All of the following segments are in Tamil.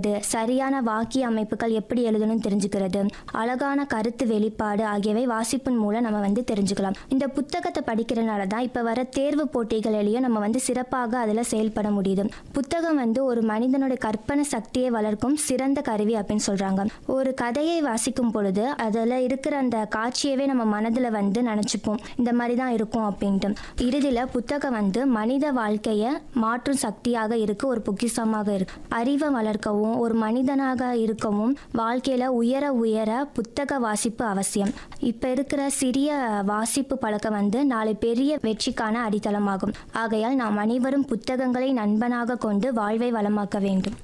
தெரிஞ்சுக்கிறது சரியான வாக்கிய அமைப்புகள் எப்படி எழுதணும்னு தெரிஞ்சுக்கிறது அழகான கருத்து வெளிப்பாடு ஆகியவை வாசிப்பின் மூலம் நம்ம வந்து தெரிஞ்சுக்கலாம் இந்த புத்தகத்தை படிக்கிறனால தான் இப்போ வர தேர்வு போட்டிகளிலையும் நம்ம வந்து சிறப்பாக அதில் செயல்பட முடியுது புத்தகம் வந்து ஒரு மனிதனுடைய கற்பனை சக்தியை வளர்க்கும் சிறந்த கருவி அப்படின்னு சொல்கிறாங்க ஒரு கதையை வாசிக்கும் பொழுது அதில் இருக்கிற அந்த காட்சியவே நம்ம மனதில் வந்து நினச்சிப்போம் இந்த மாதிரி தான் இருக்கும் அப்படின்ட்டு இறுதியில் புத்தகம் வந்து மனித வாழ்க்கையை மாற்றும் சக்தியாக இருக்கு ஒரு பொக்கிஷமாக இருக்கு அறிவை வளர்க்கவும் ஒரு மனிதனாக இருக்கவும் வாழ்க்கையில் உயர உயர புத்தக வாசிப்பு அவசியம் இப்போ இருக்கிற சிறிய வாசிப்பு பழக்கம் வந்து நாளை பெரிய வெற்றிக்கான அடித்தளமாகும் ஆகையால் நாம் அனைவரும் புத்தகங்களை நண்பனாக கொண்டு வாழ்வை வளமாக்க வேண்டும்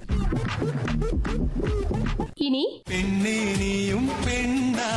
இனி பெண்ணே நீயும் பெண்ணா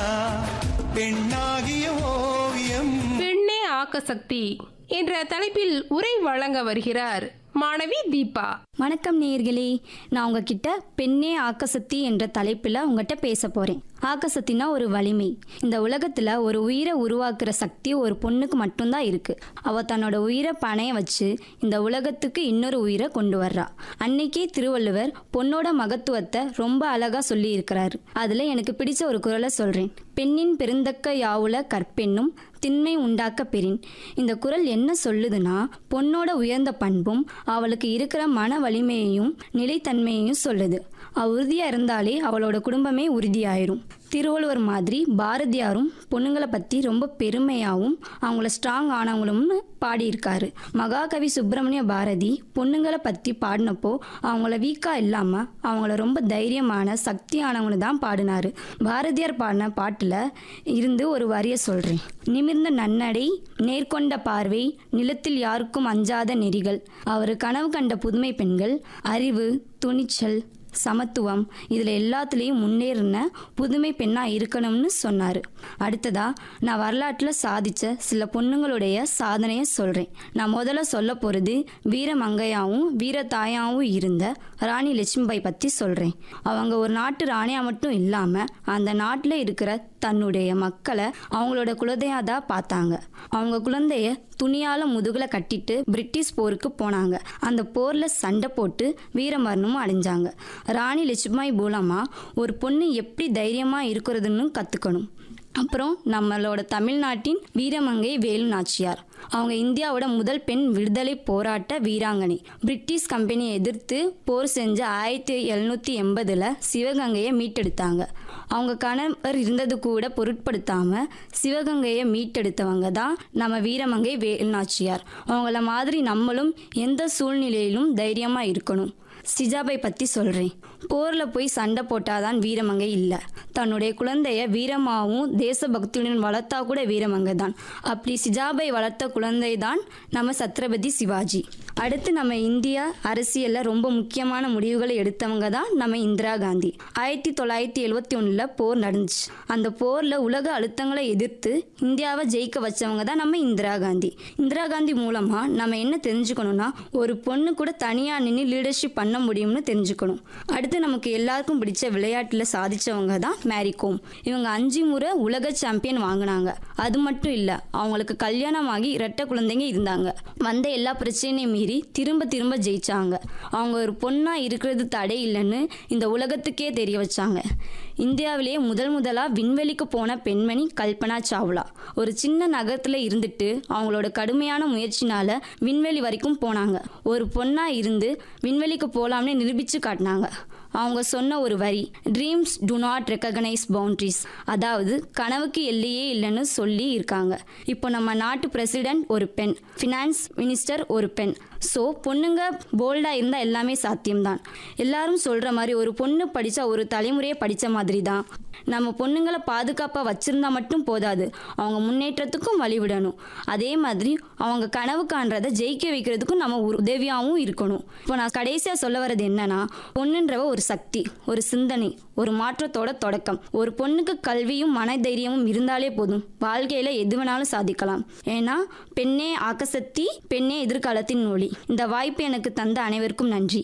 பெண்ணாகிய ஓவியம் பெண்ணே ஆக்கசக்தி என்ற தலைப்பில் உரை வழங்க வருகிறார் மாணவி தீபா வணக்கம் நேயர்களே நான் உங்ககிட்ட பெண்ணே ஆக்கசக்தி என்ற தலைப்பில் உங்ககிட்ட பேச போகிறேன் ஆக்கசக்தினா ஒரு வலிமை இந்த உலகத்தில் ஒரு உயிரை உருவாக்குற சக்தி ஒரு பொண்ணுக்கு மட்டும்தான் இருக்குது அவள் தன்னோட உயிரை பணைய வச்சு இந்த உலகத்துக்கு இன்னொரு உயிரை கொண்டு வர்றா அன்னைக்கே திருவள்ளுவர் பொண்ணோட மகத்துவத்தை ரொம்ப அழகாக சொல்லி இருக்கிறாரு அதில் எனக்கு பிடிச்ச ஒரு குரலை சொல்கிறேன் பெண்ணின் பெருந்தக்க யாவுல கற்பெண்ணும் திண்மை உண்டாக்க பெறின் இந்த குரல் என்ன சொல்லுதுன்னா பொண்ணோட உயர்ந்த பண்பும் அவளுக்கு இருக்கிற மன வலிமையையும் நிலைத்தன்மையையும் சொல்லுது அவ உறுதியா இருந்தாலே அவளோட குடும்பமே உறுதியாயிரும் திருவள்ளுவர் மாதிரி பாரதியாரும் பொண்ணுங்களை பற்றி ரொம்ப பெருமையாகவும் அவங்கள ஸ்ட்ராங் ஆனவங்களும்னு பாடியிருக்காரு மகாகவி சுப்பிரமணிய பாரதி பொண்ணுங்களை பற்றி பாடினப்போ அவங்கள வீக்காக இல்லாமல் அவங்கள ரொம்ப தைரியமான சக்தியானவங்க தான் பாடினாரு பாரதியார் பாடின பாட்டில் இருந்து ஒரு வரியை சொல்கிறேன் நிமிர்ந்த நன்னடை நேர்கொண்ட பார்வை நிலத்தில் யாருக்கும் அஞ்சாத நெறிகள் அவர் கனவு கண்ட புதுமை பெண்கள் அறிவு துணிச்சல் சமத்துவம் இதில் எல்லாத்துலேயும் முன்னேறின புதுமை பெண்ணாக இருக்கணும்னு சொன்னார் அடுத்ததா நான் வரலாற்றில் சாதித்த சில பொண்ணுங்களுடைய சாதனையை சொல்கிறேன் நான் முதல்ல சொல்ல போகிறது வீரமங்கையாவும் வீரத்தாயாவும் இருந்த ராணி லட்சுமிபாய் பற்றி சொல்கிறேன் அவங்க ஒரு நாட்டு ராணியாக மட்டும் இல்லாமல் அந்த நாட்டில் இருக்கிற தன்னுடைய மக்களை அவங்களோட குலதையாக தான் பார்த்தாங்க அவங்க குழந்தைய துணியால முதுகுல கட்டிட்டு பிரிட்டிஷ் போருக்கு போனாங்க அந்த போர்ல சண்டை போட்டு வீரமரணமும் அடைஞ்சாங்க ராணி லட்சுமாய் மூலமா ஒரு பொண்ணு எப்படி தைரியமா இருக்கிறதுன்னு கத்துக்கணும் அப்புறம் நம்மளோட தமிழ்நாட்டின் வீரமங்கை வேலு நாச்சியார் அவங்க இந்தியாவோட முதல் பெண் விடுதலை போராட்ட வீராங்கனை பிரிட்டிஷ் கம்பெனியை எதிர்த்து போர் செஞ்ச ஆயிரத்தி எழுநூற்றி எண்பதில் சிவகங்கையை மீட்டெடுத்தாங்க அவங்க கணவர் இருந்தது கூட பொருட்படுத்தாம சிவகங்கையை மீட்டெடுத்தவங்க தான் நம்ம வீரமங்கை வேலு நாச்சியார் அவங்கள மாதிரி நம்மளும் எந்த சூழ்நிலையிலும் தைரியமாக இருக்கணும் சிஜாபை பற்றி சொல்கிறேன் போரில் போய் சண்டை போட்டாதான் வீரமங்கை இல்லை தன்னுடைய குழந்தைய வீரமாகவும் தேசபக்தியுடன் வளர்த்தா கூட வீரமங்கை தான் அப்படி சிஜாபை வளர்த்த குழந்தை தான் நம்ம சத்ரபதி சிவாஜி அடுத்து நம்ம இந்தியா அரசியலில் ரொம்ப முக்கியமான முடிவுகளை எடுத்தவங்க தான் நம்ம இந்திரா காந்தி ஆயிரத்தி தொள்ளாயிரத்தி எழுவத்தி ஒன்றில் போர் நடந்துச்சு அந்த போரில் உலக அழுத்தங்களை எதிர்த்து இந்தியாவை ஜெயிக்க வச்சவங்க தான் நம்ம இந்திரா காந்தி இந்திரா காந்தி மூலமாக நம்ம என்ன தெரிஞ்சுக்கணும்னா ஒரு பொண்ணு கூட தனியாக நின்று லீடர்ஷிப் பண்ண முடியும்னு தெரிஞ்சுக்கணும் அடுத்து நமக்கு எல்லாருக்கும் பிடிச்ச விளையாட்டில் சாதிச்சவங்க தான் மேரிகோம் இவங்க அஞ்சு முறை உலக சாம்பியன் வாங்கினாங்க அது மட்டும் இல்லை அவங்களுக்கு கல்யாணமாகி இரட்டை குழந்தைங்க இருந்தாங்க வந்த எல்லா பிரச்சனையும் மீறி திரும்ப திரும்ப ஜெயிச்சாங்க அவங்க ஒரு பொண்ணாக இருக்கிறது தடை இல்லைன்னு இந்த உலகத்துக்கே தெரிய வச்சாங்க இந்தியாவிலேயே முதல் முதலாக விண்வெளிக்கு போன பெண்மணி கல்பனா சாவ்லா ஒரு சின்ன நகரத்தில் இருந்துட்டு அவங்களோட கடுமையான முயற்சினால விண்வெளி வரைக்கும் போனாங்க ஒரு பொண்ணாக இருந்து விண்வெளிக்கு போகலாம்னு நிரூபித்து காட்டினாங்க அவங்க சொன்ன ஒரு வரி dreams do not recognise boundaries அதாவது கனவுக்கு எல்லையே இல்லைன்னு சொல்லி இருக்காங்க இப்போ நம்ம நாட்டு பிரசிடென்ட் ஒரு பெண் ஃபினான்ஸ் மினிஸ்டர் ஒரு பெண் ஸோ பொண்ணுங்க போல்டாக இருந்தால் எல்லாமே சாத்தியம்தான் எல்லாரும் சொல்கிற மாதிரி ஒரு பொண்ணு படித்தா ஒரு தலைமுறையை படித்த மாதிரி தான் நம்ம பொண்ணுங்களை பாதுகாப்பாக வச்சுருந்தா மட்டும் போதாது அவங்க முன்னேற்றத்துக்கும் வழிவிடணும் அதே மாதிரி அவங்க கனவு காண்றதை ஜெயிக்க வைக்கிறதுக்கும் நம்ம ஒரு உதவியாகவும் இருக்கணும் இப்போ நான் கடைசியாக சொல்ல வர்றது என்னன்னா பொண்ணுன்றவ ஒரு சக்தி ஒரு சிந்தனை ஒரு மாற்றத்தோட தொடக்கம் ஒரு பொண்ணுக்கு கல்வியும் மனதைரியமும் இருந்தாலே போதும் வாழ்க்கையில் எது வேணாலும் சாதிக்கலாம் ஏன்னா பெண்ணே ஆக்கசக்தி பெண்ணே எதிர்காலத்தின் ஒளி இந்த வாய்ப்பு எனக்கு தந்த அனைவருக்கும் நன்றி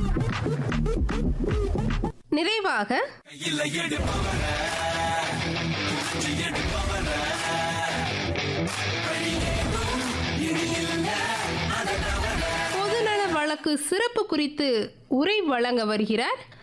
நிறைவாக பொதுநல வழக்கு சிறப்பு குறித்து உரை வழங்க வருகிறார்